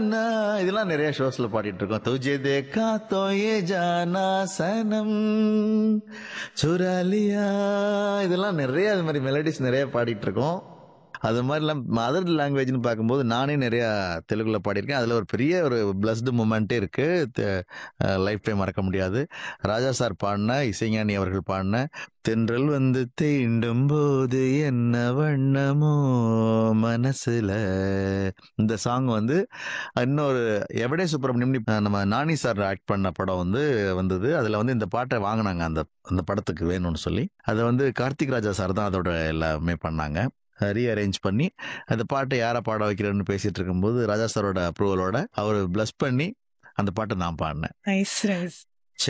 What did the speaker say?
ஜானா இதெல்லாம் நிறைய ஷோஸ்ல பாடிட்டு இருக்கோம் துஜே தேக்கா தோ ஏ ஜானா சனம் சுராலியா இதெல்லாம் நிறைய அது மாதிரி மெலடிஸ் நிறைய பாடிட்டு இருக்கோம் அது மாதிரிலாம் அதர் லாங்குவேஜ்னு பார்க்கும்போது நானே நிறைய தெலுங்குல பாடியிருக்கேன் அதில் ஒரு பெரிய ஒரு பிளஸ்டு மூமெண்ட்டே இருக்கு லைஃப் டைம் மறக்க முடியாது ராஜா சார் பாடின இசைஞானி அவர்கள் பாடின தென்றல் வந்து தீண்டும் போது என்ன வண்ணமோ மனசுல இந்த சாங் வந்து இன்னொரு எவடே சுப்பிரமணியம் நம்ம நானி சார் ஆக்ட் பண்ண படம் வந்து வந்தது அதில் வந்து இந்த பாட்டை வாங்கினாங்க அந்த அந்த படத்துக்கு வேணும்னு சொல்லி அதை வந்து கார்த்திக் ராஜா சார் தான் அதோட எல்லாமே பண்ணாங்க ரீஅரேஞ்ச் பண்ணி அந்த பாட்டை யாரை பாட வைக்கிறேன்னு பேசிட்டு இருக்கும்போது ராஜா சாரோட அப்ரூவலோட அவர் பிளஸ் பண்ணி அந்த பாட்டை நான் பாடினேன் நைஸ் நைஸ்